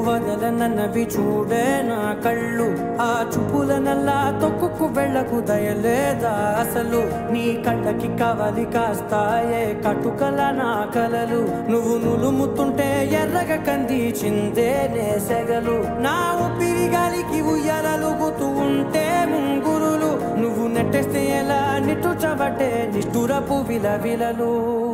వదలనన్నవి చూడే నా కళ్ళు ఆ చూపుల నల్లా తొక్కుకు వెళ్ళకు దయలేదా అసలు నీ కళ్ళకి కవలి కాస్తాయే కటుకల నా కలలు నువ్వు నులుముతుంటే ఎర్రగ కంది చిందే నేసెగలు నా ఊపిరి గాలికి ఉయ్యాలలుగుతూ ఉంటే ముంగురులు నువ్వు నెట్టేస్తే ఎలా నిట్టుచబట్టే నిష్ఠురపు విలవిలలు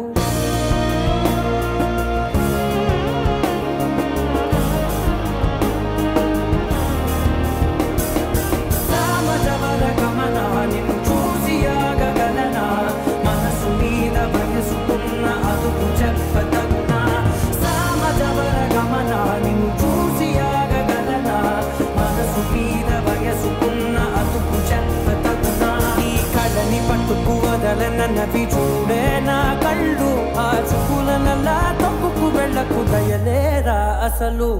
సామజవర గమన నిన్ను చూసి ఆగగలనా మనసు మీద వయసుకున్న అదుపు చెప్పతగునా సామజవర గమన నిన్ను చూసి ఆగగలనా మనసు మీద వయసుకున్న అదుపు చెప్పతగునా నీ కళ్ళని పట్టుకు వదలనన్నవి చూడే నా కళ్ళు ఆ చుకుల నల్లా తొక్కుకు వెళ్ళకు దయలేరా అసలు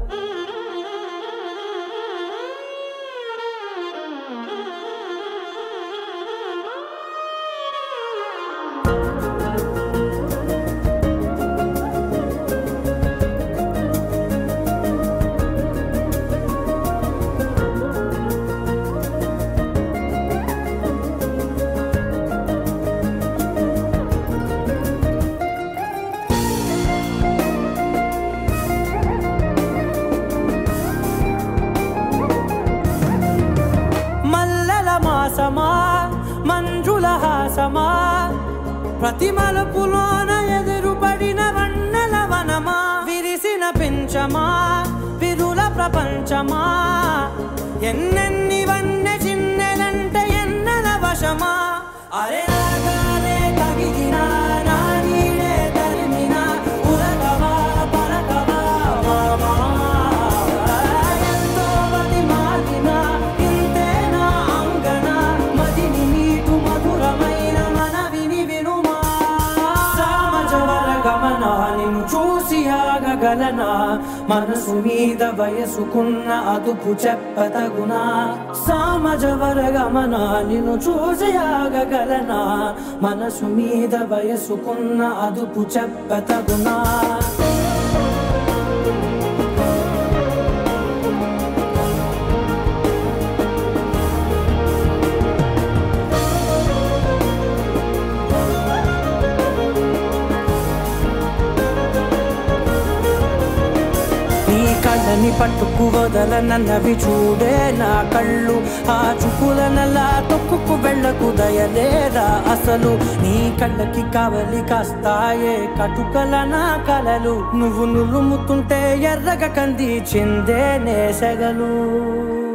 మల్లెల మాసమా మంజుల హాసమా ప్రతి మలుపులోన ఎదురుపడిన వన్నెల వనమా విరిసిన పెంచమా విరుల ప్రపంచమా ఎన్నెన్ని వన్నె చిన్నెలంటే ఎన్నెల వశమా అరే రాగాలే తగిలినా నా నీడే తరిమినా ఉరకవా పరకవా మామా ఎంతో మది మారిన ఇంతేనా అంగన మదిని నీకు మధురమైన మనవిని వినుమా సామజవర గమన నిన్ను చూసి ఆగగలనా మనసు మీద వయసుకున్న అదుపు చెప్పతగునా సామజవర గమన నిన్ను చూసి ఆగగలనా మనసు మీద వయసుకున్న అదుపు చెప్పతగునా నీ కళ్ళని పట్టుకు వదలనన్నవి చూడే నా కళ్ళు ఆ చుకుల నల్లా తొక్కుకు వెళ్ళకు దయలేరా అసలు నీ కళ్ళకి కావలి కాస్తాయే కటుకల నా కలలు నువ్వు నులుముతుంటే ఎర్రగ కంది చిందే నేసెగలు